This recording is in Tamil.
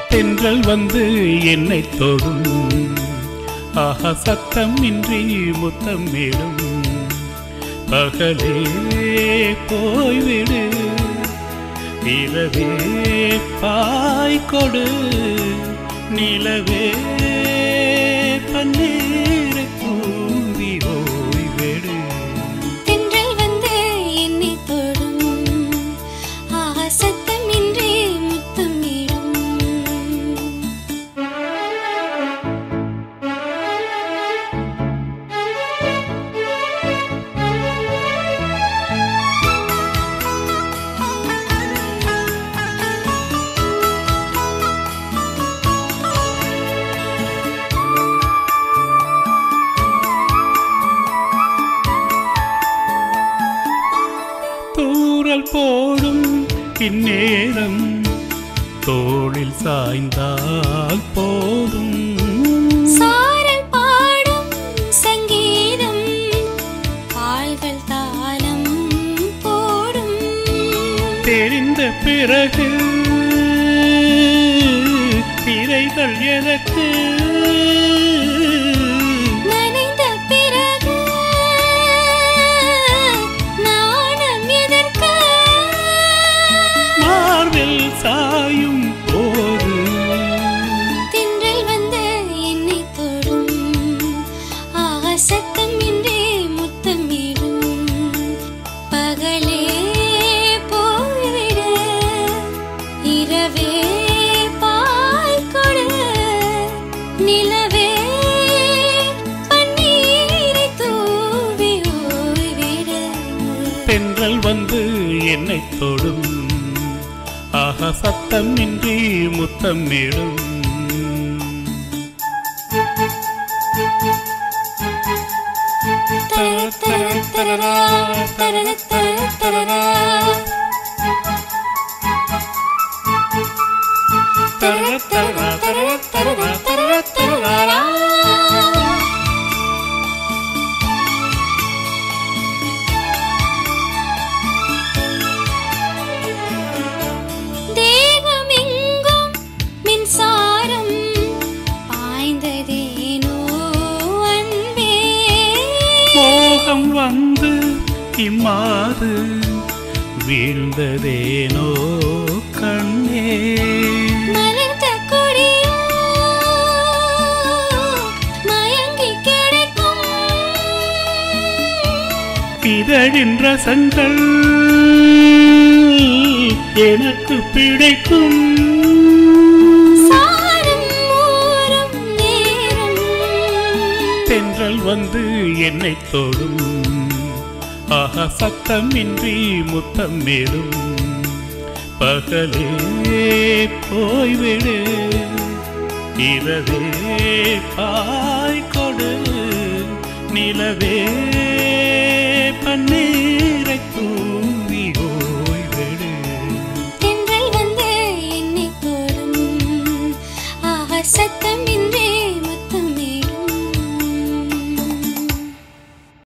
தென்றல் வந்து என்னை தொடும் ஆஹா சத்தம் இன்றி முத்தம் மேலும் பகலே போய்விடு இரவே பாய் கொடு நிலவே பன்னீரை தூவி ஓய்வெடு தென்றல் வந்து என்னை தொடும் ஆஹா சத்தமின்றி முத்தமிடும் தூரல் போடும் இந்நேரம் தோளில் சாய்ந்தால் போதும் சாரல் பாடும் சங்கீதம் கால்கள் தாளம் போடும் தெரிந்த பிறகு திரைகள் எதற்கு நனைந்த பிறகு நாணம் எதற்கு மார்பில் சாயும் போது தென்றல் வந்து என்னை தொடும் ஆஹா சத்தமின்றி முத்தமிடும் பகலே போய்விடு இரவே பால் கொடு நிலவே பன்னீரை தூவி ஓய்விடு தென்றல் வந்து என்னை தொடும் ஆஹா சத்தம் இன்றி முத்தம் மேடும் தர தர தரரா, தரர தர தரரா. தரர தரரா, தரர தரரா, தரர தரரா. தேகமெங்கும் மின்சாரம் பாய்ந்ததேனோ அன்பே மோகம் வந்து இம்மாது வீழ்ந்ததேனோ கண்ணே மலர்ந்த கொடியோ மயங்கி கிடக்கும் இதழின் ரசங்கள் எனக்கு பிடிக்கும் சாரம் ஊறும் நேரம் தென்றல் வந்து என்னை தொடும் ஆஹா சத்தம் இன்றி முத்தம் மேலும் பகலே போய்விடு இரவே பாய் கொடு நிலவே பன்னீரை தூவி ஓய்வெடு தென்றல் வந்து என்னை தொடும் ஆஹா சத்தமின்றி